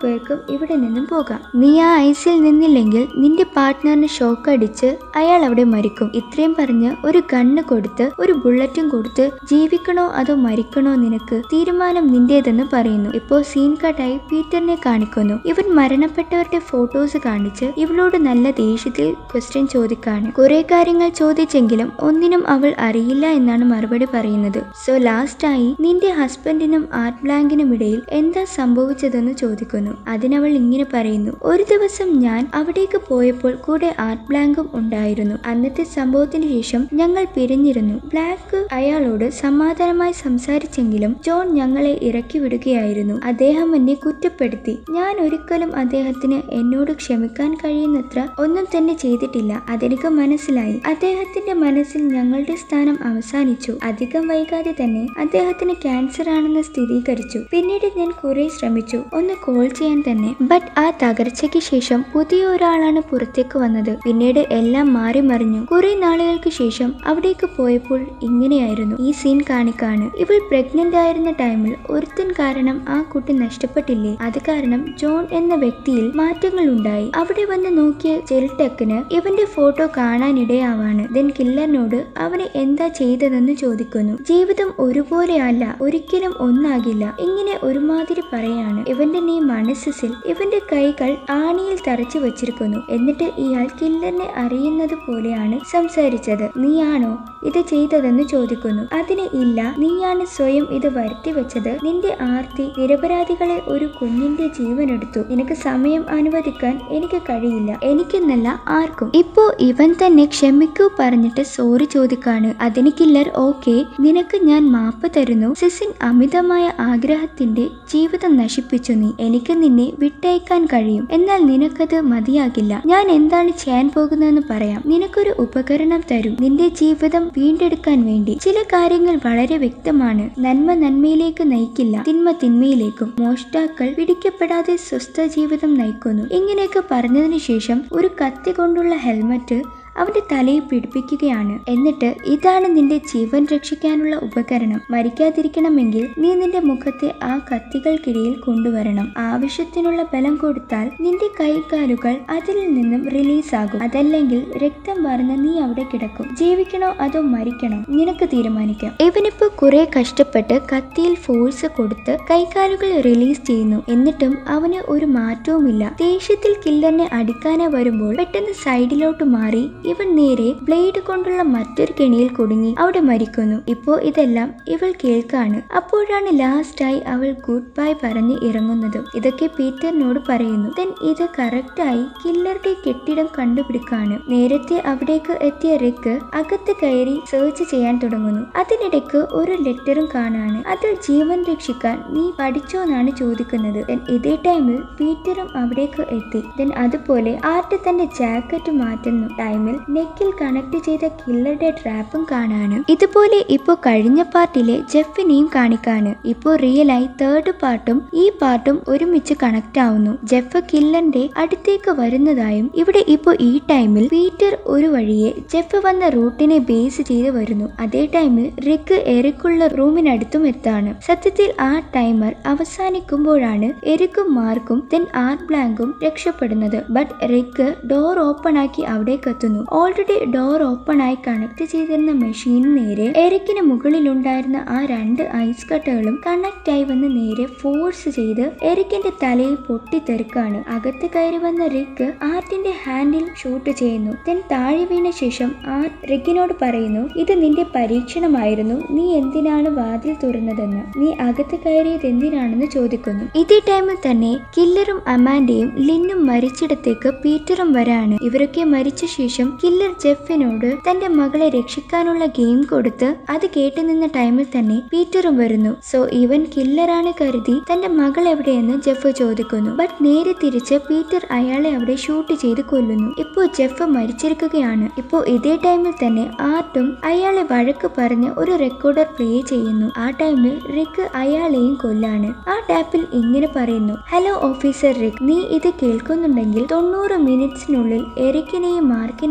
വേഗം ഇവിടെ നിന്നും പോകാം നീ ആ ഐസിൽ നിന്നില്ലെങ്കിൽ നിന്റെ പാർട്ട്ണറിന് ഷോക്ക് അടിച്ച് അയാൾ അവിടെ മരിക്കും ഇത്രയും പറഞ്ഞ് ഒരു ഗണ്ണ് കൊടുത്ത് ഒരു ബുള്ളറ്റും കൊടുത്ത് ജീവിക്കണോ അതോ മരിക്കണോ നിനക്ക് തീരുമാനം നിന്റേതെന്ന് പറയുന്നു ഇപ്പോ സീൻ കട്ടായി പീറ്ററിനെ കാണിക്കുന്നു ഇവൻ മരണപ്പെട്ടവരുടെ ഫോട്ടോസ് കാണിച്ച് ഇവളോട് നല്ല ദേഷ്യത്തിൽ ക്വസ്റ്റ്യൻ ചോദിക്കാണ് കുറെ കാര്യങ്ങൾ ചോദിച്ചെങ്കിലും ഒന്നിനും അവൾ അറിയില്ല എന്നാണ് മറുപടി പറയുന്നത് സോ ലാസ്റ്റായി നിന്റെ ഹസ്ബൻഡിനും ആർട്ട് ബ്ലാങ്കിനും ഇടയിൽ എന്താ സംഭവിച്ചതെന്ന് ചോദിക്കുന്നു അതിനവൾ ഇങ്ങനെ പറയുന്നു ഒരു ദിവസം ഞാൻ അവിടേക്ക് പോയപ്പോൾ കൂടെ ആർട്ട് ബ്ലാങ്കും ഉണ്ടായിരുന്നു അന്നത്തെ സംഭവത്തിന് ശേഷം ഞങ്ങൾ പിരിഞ്ഞിരുന്നു ബ്ലാക്ക് അയാളോട് സമാധാനമായി സംസാരിച്ചെങ്കിലും ജോൺ ഞങ്ങളെ ഇറക്കി വിടുകയായിരുന്നു അദ്ദേഹം എന്നെ കുറ്റപ്പെടുത്തി ഞാൻ ഒരിക്കലും അദ്ദേഹത്തിന് എന്നോട് ക്ഷമിക്കാൻ കഴിയുന്നത്ര ഒന്നും തന്നെ ചെയ്തിട്ടില്ല അതെനിക്ക് മനസ്സിലായി അദ്ദേഹത്തിന്റെ മനസ്സിൽ ഞങ്ങളുടെ സ്ഥാനം അവസാനിച്ചു അധികം വൈകാതെ തന്നെ അദ്ദേഹത്തിന് ക്യാൻസർ ആണെന്ന് സ്ഥിരീകരിച്ചു പിന്നീട് ഞാൻ കുറെ ശ്രമിച്ചു ഒന്ന് കോൾ ചെയ്യാൻ തന്നെ ബട്ട് ആ തകർച്ചയ്ക്ക് ശേഷം പുതിയ ഒരാളാണ് പുറത്തേക്ക് വന്നത് പിന്നീട് എല്ലാം മാറി മറിഞ്ഞു കുറെ നാളുകൾക്ക് ശേഷം അവിടേക്ക് പോയപ്പോൾ ഇങ്ങനെയായിരുന്നു ഈ സീൻ കാണിക്കാണ് ഇവൾ പ്രഗ്നന്റ് ആയിരുന്ന ടൈമിൽ ഒരുത്തൻ കാരണം ആ കുട്ടി നഷ്ടപ്പെട്ടില്ലേ അത് കാരണം ജോൺ എന്ന വ്യക്തിയിൽ മാറ്റങ്ങൾ ഉണ്ടായി അവിടെ വന്ന് നോക്കിയ ജെൽടെക്കിന് ഇവന്റെ ഫോട്ടോ കാണാനിടയാവാണ് ദെൻ കില്ലറിനോട് അവനെ എന്താ ചെയ്തതെന്ന് ചോദിക്കുന്നു ജീവിതം ഒരുപോലെ അല്ല ഒരിക്കലും ഒന്നാകില്ല ഇങ്ങനെ ഒരുമാതിരി പറയാണ് ഇവന്റെ നീ മനസ്സിൽ ഇവന്റെ കൈകൾ ആണിയിൽ തറച്ചു വച്ചിരിക്കുന്നു എന്നിട്ട് ഇയാൾ കില്ലറിനെ അറിയുന്നത് പോലെയാണ് സംസാരിച്ചത് നീയാണോ ഇത് ചെയ്തതെന്ന് ചോദിക്കുന്നു അതിന് ഇല്ല നീയാണ് സ്വയം ഇത് വരുത്തി വെച്ചത് നിന്റെ ആർത്തി നിരപരാധികളെ ഒരു കുഞ്ഞിന്റെ ജീവനെടുത്തു നിനക്ക് സമയം അനുവദിക്കാൻ എനിക്ക് കഴിയില്ല എനിക്കെന്നല്ല ആർക്കും ഇപ്പോ ഇവൻ തന്നെ ക്ഷമിക്കൂ പറഞ്ഞിട്ട് സോറി ചോദിക്കാണ് അതിന് കില്ലർ ഓക്കെ നിനക്ക് ഞാൻ മാപ്പ് തരുന്നു സിസിൻ അമിതമായ ആഗ്രഹത്തിന്റെ ജീവിതം നശിപ്പിച്ചു നീ എനിക്ക് നിന്നെ വിട്ടയക്കാൻ കഴിയും എന്നാൽ നിനക്കത് മതിയാകില്ല ഞാൻ എന്താണ് ചെയ്യാൻ പോകുന്നതെന്ന് പറയാം നിനക്കൊരു ഉപകരണം തരും നിന്റെ ജീവിതം വീണ്ടെടുക്കാൻ വേണ്ടി ചില കാര്യങ്ങൾ വളരെ വ്യക്തമാണ് നന്മ നന്മയിലേക്ക് നയിക്കില്ല തിന്മ തിന്മയിലേക്കും മോഷ്ടാക്കൾ പിടിക്കപ്പെടാതെ സ്വസ്ഥ ജീവിതം നയിക്കുന്നു ഇങ്ങനെയൊക്കെ പറഞ്ഞതിന് ശേഷം ഒരു കത്തി കൊണ്ടുള്ള ഹെൽമറ്റ് അവന്റെ തലയിൽ പിടിപ്പിക്കുകയാണ് എന്നിട്ട് ഇതാണ് നിന്റെ ജീവൻ രക്ഷിക്കാനുള്ള ഉപകരണം മരിക്കാതിരിക്കണമെങ്കിൽ നീ നിന്റെ മുഖത്തെ ആ കത്തികൾക്കിടയിൽ കൊണ്ടുവരണം ആവശ്യത്തിനുള്ള ബലം കൊടുത്താൽ നിന്റെ കൈകാലുകൾ അതിൽ നിന്നും റിലീസ് ആകും അതല്ലെങ്കിൽ രക്തം വാർന്ന് നീ അവിടെ കിടക്കും ജീവിക്കണോ അതോ മരിക്കണോ നിനക്ക് തീരുമാനിക്കാം ഇവനിപ്പോ കുറെ കഷ്ടപ്പെട്ട് കത്തിയിൽ ഫോഴ്സ് കൊടുത്ത് കൈകാലുകൾ റിലീസ് ചെയ്യുന്നു എന്നിട്ടും അവന് ഒരു മാറ്റവുമില്ല ദേഷ്യത്തിൽ കില്ലറിനെ അടിക്കാനായി വരുമ്പോൾ പെട്ടെന്ന് സൈഡിലോട്ട് മാറി ഇവൻ നേരെ ബ്ലേഡ് കൊണ്ടുള്ള മറ്റൊരു കെണിയിൽ കുടുങ്ങി അവിടെ മരിക്കുന്നു ഇപ്പോ ഇതെല്ലാം ഇവൾ കേൾക്കാണ് അപ്പോഴാണ് ലാസ്റ്റായി അവൾ ഗുഡ് ബൈ പറഞ്ഞ് ഇറങ്ങുന്നതും ഇതൊക്കെ പീറ്ററിനോട് പറയുന്നു ദെൻ ഇത് കറക്റ്റായി കില്ലറുടെ കെട്ടിടം കണ്ടുപിടിക്കാണ് നേരത്തെ അവിടേക്ക് എത്തിയ റിക്ക് അകത്ത് കയറി സെർച്ച് ചെയ്യാൻ തുടങ്ങുന്നു അതിനിടയ്ക്ക് ഒരു ലെറ്ററും കാണാണ് അതിൽ ജീവൻ രക്ഷിക്കാൻ നീ പഠിച്ചോന്നാണ് ചോദിക്കുന്നത് ദെൻ ഇതേ ടൈമിൽ പീറ്ററും അവിടേക്ക് എത്തി ദെൻ അതുപോലെ ആർട്ട് തന്റെ ജാക്കറ്റ് മാറ്റുന്നു ടൈമിൽ നെക്കിൽ കണക്ട് ചെയ്ത കില്ലറുടെ ട്രാപ്പും കാണാണ് ഇതുപോലെ ഇപ്പോ കഴിഞ്ഞ പാർട്ടിലെ ജെഫിനെയും കാണിക്കാണ് ഇപ്പോ റിയലായി തേർഡ് പാർട്ടും ഈ പാർട്ടും ഒരുമിച്ച് കണക്ട് ആവുന്നു ജെഫ് കില്ലറിന്റെ അടുത്തേക്ക് വരുന്നതായും ഇവിടെ ഇപ്പോ ഈ ടൈമിൽ പീറ്റർ ഒരു വഴിയെ ജെഫ് വന്ന റൂട്ടിനെ ബേസ് ചെയ്ത് വരുന്നു അതേ ടൈമിൽ റിക്ക് എറിക്കുള്ള റൂമിനടുത്തും എത്താണ് സത്യത്തിൽ ആ ടൈമർ അവസാനിക്കുമ്പോഴാണ് എരിക്കും മാർക്കും ദെൻ ആർട്ട് ബ്ലാങ്കും രക്ഷപ്പെടുന്നത് ബട്ട് റിക്ക് ഡോർ ഓപ്പൺ ആക്കി അവിടേക്ക് എത്തുന്നു ഓൾറെഡി ഡോർ ഓപ്പൺ ആയി കണക്ട് ചെയ്തിരുന്ന മെഷീന് നേരെ എരിക്കിന് മുകളിലുണ്ടായിരുന്ന ആ രണ്ട് ഐസ് കട്ടകളും കണക്ട് ആയി വന്ന് നേരെ ഫോഴ്സ് ചെയ്ത് എരിക്കിന്റെ തലയിൽ പൊട്ടിത്തെറിക്കാണ് അകത്ത് കയറി വന്ന റിക്ക് ആർട്ടിന്റെ ഹാൻഡിൽ ഷൂട്ട് ചെയ്യുന്നു ദെൻ താഴെ വീണ ശേഷം ആർട്ട് റിക്കിനോട് പറയുന്നു ഇത് നിന്റെ പരീക്ഷണമായിരുന്നു നീ എന്തിനാണ് വാതിൽ തുറന്നതെന്ന് നീ അകത്ത് കയറിയത് എന്തിനാണെന്ന് ചോദിക്കുന്നു ഇതേ ടൈമിൽ തന്നെ കില്ലറും അമാൻഡയും ലിന്നും മരിച്ചിടത്തേക്ക് പീറ്ററും വരാണ് ഇവരൊക്കെ മരിച്ച ശേഷം കില്ലർ ജെഫിനോട് തന്റെ മകളെ രക്ഷിക്കാനുള്ള ഗെയിം കൊടുത്ത് അത് കേട്ടു നിന്ന ടൈമിൽ തന്നെ പീറ്ററും വരുന്നു സോ ഇവൻ കില്ലറാണ് കരുതി തന്റെ മകൾ എവിടെയെന്ന് ജെഫ് ചോദിക്കുന്നു ബട്ട് നേരെ തിരിച്ച് പീറ്റർ അയാളെ അവിടെ ഷൂട്ട് ചെയ്ത് കൊല്ലുന്നു ഇപ്പോ ജെഫ് മരിച്ചിരിക്കുകയാണ് ഇപ്പോ ഇതേ ടൈമിൽ തന്നെ ആർട്ടും അയാളെ വഴക്ക് പറഞ്ഞ് ഒരു റെക്കോർഡർ പ്ലേ ചെയ്യുന്നു ആ ടൈമിൽ റിക്ക് അയാളെയും കൊല്ലാണ് ആ ടാപ്പിൽ ഇങ്ങനെ പറയുന്നു ഹലോ ഓഫീസർ റിക്ക് നീ ഇത് കേൾക്കുന്നുണ്ടെങ്കിൽ തൊണ്ണൂറ് മിനിറ്റ്സിനുള്ളിൽ എറിക്കിനെയും മാർക്കിനെയും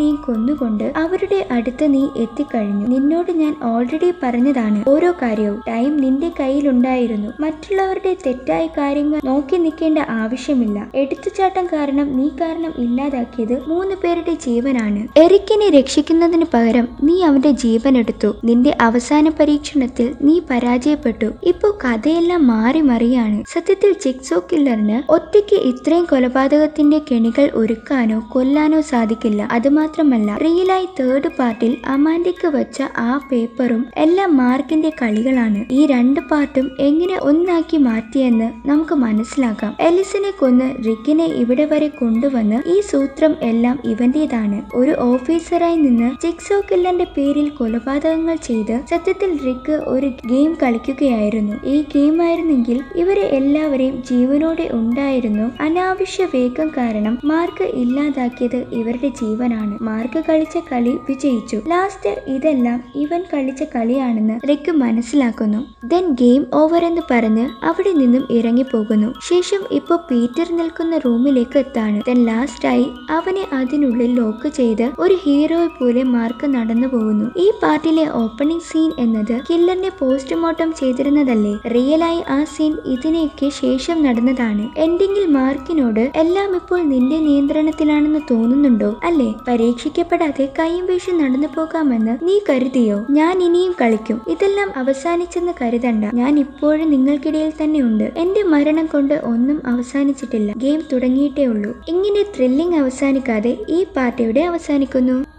എല്ലാവരെയും കൊന്നുകൊണ്ട് അവരുടെ അടുത്ത് നീ എത്തിക്കഴിഞ്ഞു നിന്നോട് ഞാൻ ഓൾറെഡി പറഞ്ഞതാണ് ഓരോ കാര്യവും ടൈം നിന്റെ കയ്യിലുണ്ടായിരുന്നു മറ്റുള്ളവരുടെ തെറ്റായ കാര്യങ്ങൾ നോക്കി നിൽക്കേണ്ട ആവശ്യമില്ല എടുത്തുചാട്ടം കാരണം നീ കാരണം ഇല്ലാതാക്കിയത് മൂന്ന് പേരുടെ ജീവനാണ് എറിക്കിനെ രക്ഷിക്കുന്നതിന് പകരം നീ അവന്റെ ജീവൻ എടുത്തു നിന്റെ അവസാന പരീക്ഷണത്തിൽ നീ പരാജയപ്പെട്ടു ഇപ്പോ കഥയെല്ലാം മാറി മറിയാണ് സത്യത്തിൽ ചിക്സോ കില്ലറിന് ഒറ്റയ്ക്ക് ഇത്രയും കൊലപാതകത്തിന്റെ കെണികൾ ഒരുക്കാനോ കൊല്ലാനോ സാധിക്കില്ല അതുമാത്രമല്ല റിയലായി തേർഡ് പാർട്ടിൽ അമാൻഡയ്ക്ക് വെച്ച ആ പേപ്പറും എല്ലാം മാർക്കിന്റെ കളികളാണ് ഈ രണ്ട് പാർട്ടും എങ്ങനെ ഒന്നാക്കി മാറ്റിയെന്ന് നമുക്ക് മനസ്സിലാക്കാം എലിസിനെ കൊന്ന് റിക്കിനെ ഇവിടെ വരെ കൊണ്ടുവന്ന് ഈ സൂത്രം എല്ലാം ഇവന്റേതാണ് ഒരു ഓഫീസറായി നിന്ന് ചിക്സോ കില്ലറിന്റെ പേരിൽ കൊലപാതകങ്ങൾ ചെയ്ത് സത്യത്തിൽ റിക്ക് ഒരു ഗെയിം കളിക്കുകയായിരുന്നു ഈ ഗെയിം ആയിരുന്നെങ്കിൽ ഇവരെ എല്ലാവരെയും ജീവനോടെ ഉണ്ടായിരുന്നു അനാവശ്യ വേഗം കാരണം മാർക്ക് ഇല്ലാതാക്കിയത് ഇവരുടെ ജീവനാണ് മാർക്ക് കളിച്ച കളി വിജയിച്ചു ലാസ്റ്റ് ഇതെല്ലാം ഇവൻ കളിച്ച കളിയാണെന്ന് റിക്ക് മനസ്സിലാക്കുന്നു ദെൻ ഗെയിം ഓവർ എന്ന് പറഞ്ഞ് അവിടെ നിന്നും ഇറങ്ങിപ്പോകുന്നു ശേഷം ഇപ്പൊ പീറ്റർ നിൽക്കുന്ന റൂമിലേക്ക് എത്താണ് ദെൻ ലാസ്റ്റായി അവനെ അതിനുള്ളിൽ ലോക്ക് ചെയ്ത് ഒരു ഹീറോയെ പോലെ മാർക്ക് നടന്നു പോകുന്നു ഈ പാർട്ടിലെ ഓപ്പണിംഗ് സീൻ എന്നത് കില്ലറിനെ പോസ്റ്റ്മോർട്ടം ചെയ്തിരുന്നതല്ലേ റിയലായി ആ സീൻ ഇതിനെയൊക്കെ ശേഷം നടന്നതാണ് എൻഡിങ്ങിൽ മാർക്കിനോട് എല്ലാം ഇപ്പോൾ നിന്റെ നിയന്ത്രണത്തിലാണെന്ന് തോന്നുന്നുണ്ടോ അല്ലേ പരീക്ഷിക്കപ്പെടാതെ കൈയും വീശി നടന്നു പോകാമെന്ന് നീ കരുതിയോ ഞാൻ ഇനിയും കളിക്കും ഇതെല്ലാം അവസാനിച്ചെന്ന് കരുതണ്ട ഞാൻ ഇപ്പോഴും നിങ്ങൾക്കിടയിൽ തന്നെ ഉണ്ട് എന്റെ മരണം കൊണ്ട് ഒന്നും അവസാനിച്ചിട്ടില്ല ഗെയിം തുടങ്ങിയിട്ടേ ഉള്ളൂ ഇങ്ങനെ ത്രില്ലിംഗ് അവസാനിക്കാതെ ഈ പാർട്ടിയുടെ അവസാനിക്കുന്നു